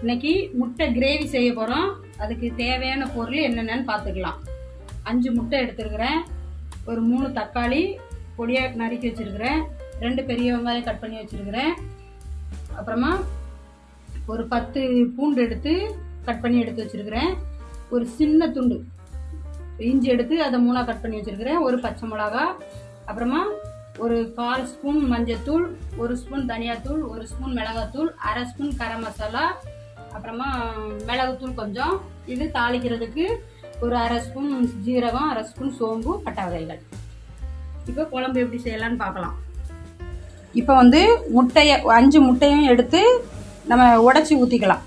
இன்னைக்கு முட்டை கிரேவி செய்ய போகிறோம் அதுக்கு தேவையான பொருள் என்னென்னு பார்த்துக்கலாம் அஞ்சு முட்டை எடுத்துருக்கிறேன் ஒரு மூணு தக்காளி பொடியாக நறுக்கி வச்சுருக்கிறேன் ரெண்டு பெரிய வெங்காயம் கட் பண்ணி வச்சுருக்கிறேன் அப்புறமா ஒரு பத்து பூண்டு எடுத்து கட் பண்ணி எடுத்து வச்சுருக்கிறேன் ஒரு சின்ன துண்டு இஞ்சி எடுத்து அதை மூணாக கட் பண்ணி வச்சுருக்கிறேன் ஒரு பச்சை மிளகா அப்புறமா ஒரு கால் ஸ்பூன் மஞ்சத்தூள் ஒரு ஸ்பூன் தனியாத்தூள் ஒரு ஸ்பூன் மிளகாத்தூள் அரை ஸ்பூன் கரம் மசாலா அப்புறமா மிளகுத்தூள் கொஞ்சம் இது தாளிக்கிறதுக்கு ஒரு அரை ஸ்பூன் ஜீரகம் அரை ஸ்பூன் சோம்பு பட்டை வகைகள் இப்போ குழம்பு எப்படி செய்யலாம்னு பார்க்கலாம் இப்போ வந்து முட்டையை அஞ்சு முட்டையும் எடுத்து நம்ம உடச்சி ஊற்றிக்கலாம்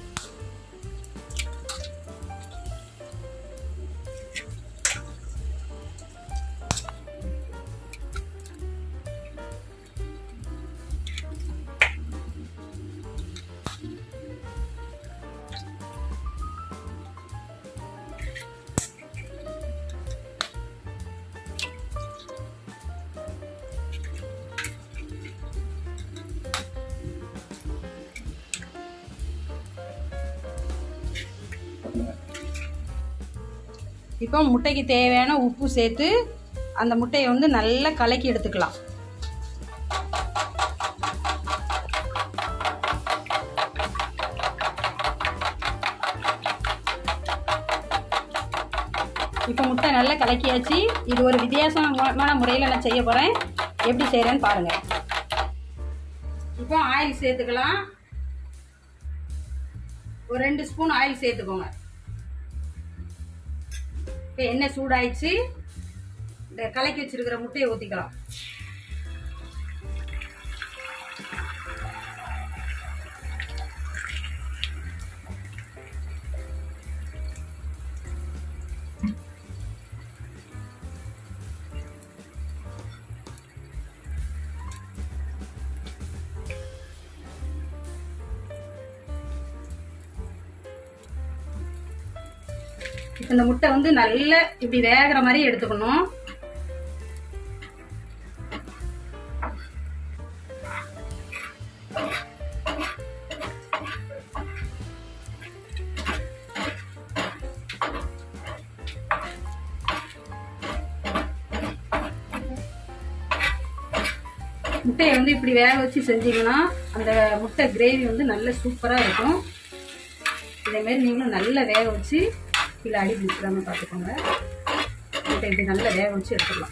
இப்போ முட்டைக்கு தேவையான உப்பு சேர்த்து அந்த முட்டையை வந்து நல்லா கலக்கி எடுத்துக்கலாம் இப்போ முட்டை நல்லா கலக்கியாச்சு இது ஒரு வித்தியாசமான முறையில் நான் செய்ய போகிறேன் எப்படி செய்கிறேன்னு பாருங்கள் இப்போ ஆயில் சேர்த்துக்கலாம் ஒரு ரெண்டு ஸ்பூன் ஆயில் சேர்த்துக்கோங்க இப்போ எண்ணெய் சூடாயிடுச்சு இந்த கலக்கி வச்சிருக்கிற முட்டையை ஊற்றிக்கலாம் இப்போ இந்த முட்டை வந்து நல்ல இப்படி வேகிற மாதிரி எடுத்துக்கணும் முட்டையை வந்து இப்படி வேக வச்சு செஞ்சீங்கன்னா அந்த முட்டை கிரேவி வந்து நல்ல சூப்பராக இருக்கும் இதேமாரி நீங்களும் நல்லா வேக வச்சு கீழே அடி பிடிச்சிடாம பார்த்துக்கோங்க முட்டை இப்படி நல்லா வேக வச்சு எடுத்துக்கலாம்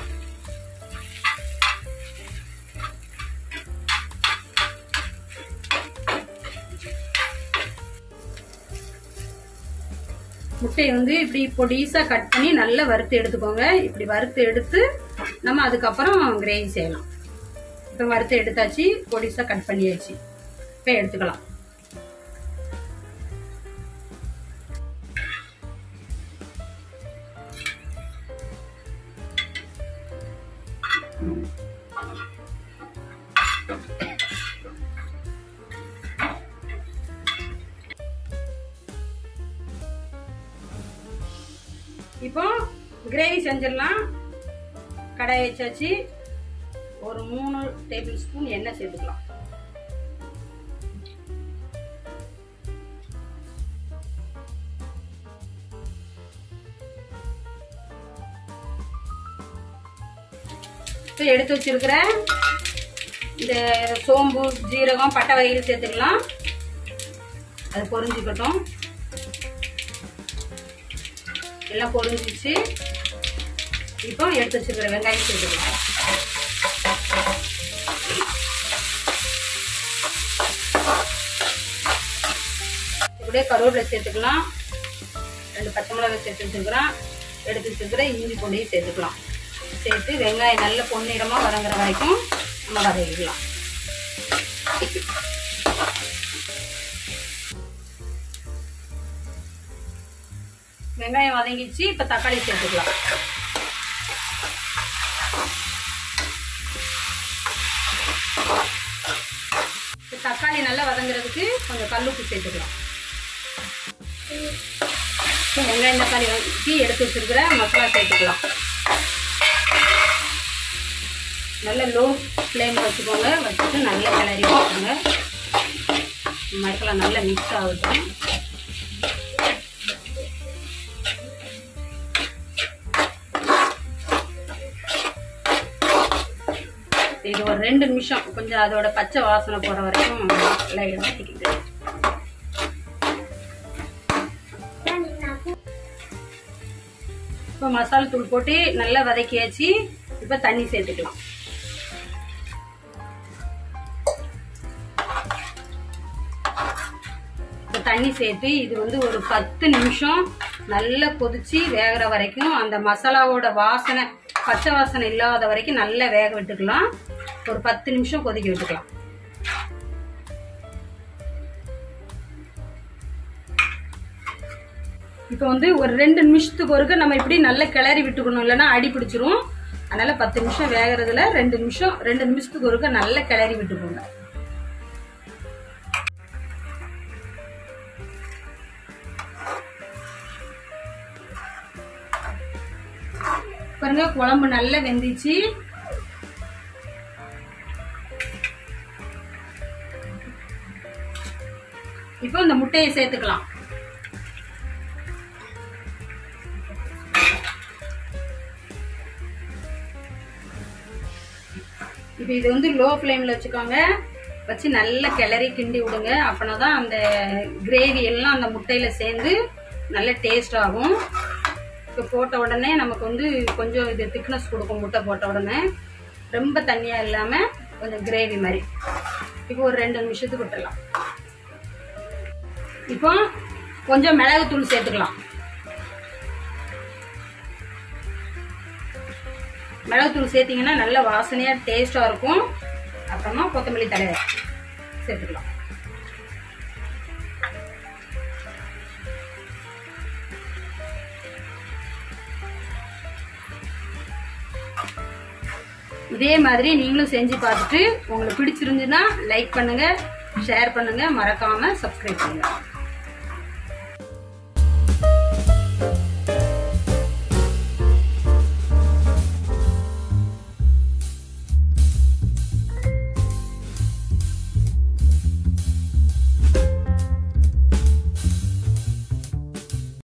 முட்டையை வந்து இப்படி பொடிசாக கட் பண்ணி நல்லா வறுத்து எடுத்துக்கோங்க இப்படி வறுத்து எடுத்து நம்ம அதுக்கப்புறம் கிரேவி செய்யலாம் இப்போ வறுத்து எடுத்தாச்சு பொடிசாக கட் பண்ணியாச்சு இப்போ எடுத்துக்கலாம் இப்போ கிரேவி செஞ்சிடலாம் கடாய் வச்சாச்சு ஒரு மூணு டேபிள் ஸ்பூன் எண்ணெய் சேர்த்துக்கலாம் இப்போ எடுத்து வச்சிருக்கிற இந்த சோம்பு ஜீரகம் பட்டை வகைகள் சேர்த்துக்கலாம் அது பொரிஞ்சுக்கட்டும் எல்லாம் பொரிஞ்சிச்சு இப்போ எடுத்து வச்சிருக்கிற வெங்காயம் சேர்த்துக்கலாம் இப்படியே கருவேப்பிலை சேர்த்துக்கலாம் ரெண்டு பச்சை மிளகாய் சேர்த்து வச்சுருக்கிறோம் எடுத்து வச்சுருக்கிற இஞ்சி பூண்டையும் சேர்த்துக்கலாம் சேர்த்து வெங்காயம் நல்ல பொன்னிறமாக வதங்குற வரைக்கும் நம்ம வதக்கிக்கலாம் வெங்காயம் வதங்கிச்சு இப்போ தக்காளி சேர்த்துக்கலாம் தக்காளி நல்லா வதங்குறதுக்கு கொஞ்சம் கல்லுப்பு சேர்த்துக்கலாம் வெங்காயம் தக்காளி வதக்கி எடுத்து வச்சிருக்கிற மசாலா சேர்த்துக்கலாம் நல்ல லோ ஃப்ளேம் வச்சுக்கோங்க வச்சுட்டு நல்லா கிளறி வச்சுக்கோங்க மசாலா நல்லா மிக்ஸ் ஆகட்டும் இது ஒரு ரெண்டு நிமிஷம் கொஞ்சம் அதோட பச்சை வாசனை போற வரைக்கும் லைட் வதக்கிட்டு இப்போ மசாலா தூள் போட்டு நல்லா வதக்கியாச்சு இப்போ தண்ணி சேர்த்துக்கலாம் இப்போ தண்ணி சேர்த்து இது வந்து ஒரு பத்து நிமிஷம் நல்லா கொதிச்சு வேகிற வரைக்கும் அந்த மசாலாவோட வாசனை பச்சை வாசனை இல்லாத வரைக்கும் நல்லா வேக விட்டுக்கலாம் ஒரு பத்து நிமிஷம் கொதிக்க விட்டுக்கலாம் இப்போ வந்து ஒரு ரெண்டு நிமிஷத்துக்கு ஒருக்க நம்ம இப்படி நல்லா கிளறி விட்டுக்கணும் இல்லைன்னா அடி பிடிச்சிரும் அதனால பத்து நிமிஷம் வேகிறதுல ரெண்டு நிமிஷம் ரெண்டு நிமிஷத்துக்கு ஒருக்க நல்லா கிளறி விட்டுக்கோங்க பாருங்க குழம்பு நல்லா வெந்துச்சு இப்போ இந்த முட்டையை சேர்த்துக்கலாம் இப்போ இது வந்து லோ ஃப்ளேமில் வச்சுக்கோங்க வச்சு நல்லா கிளறி கிண்டி விடுங்க அப்பனா தான் அந்த கிரேவி எல்லாம் அந்த முட்டையில் சேர்ந்து நல்ல டேஸ்ட் ஆகும் இப்போ போட்ட உடனே நமக்கு வந்து கொஞ்சம் இது திக்னஸ் கொடுக்கும் முட்டை போட்ட உடனே ரொம்ப தண்ணியாக இல்லாமல் கொஞ்சம் கிரேவி மாதிரி இப்போ ஒரு ரெண்டு நிமிஷத்துக்கு விட்டுடலாம் இப்போ கொஞ்சம் மிளகுத்தூள் சேர்த்துக்கலாம் மிளகுத்தூள் சேர்த்தீங்கன்னா நல்ல வாசனையாக டேஸ்ட்டாக இருக்கும் அப்புறமா கொத்தமல்லி தலை சேர்த்துக்கலாம் இதே மாதிரி நீங்களும் செஞ்சு பார்த்துட்டு உங்களுக்கு பிடிச்சிருந்துன்னா லைக் பண்ணுங்க ஷேர் பண்ணுங்க மறக்காம சப்ஸ்கிரைப் பண்ணுங்க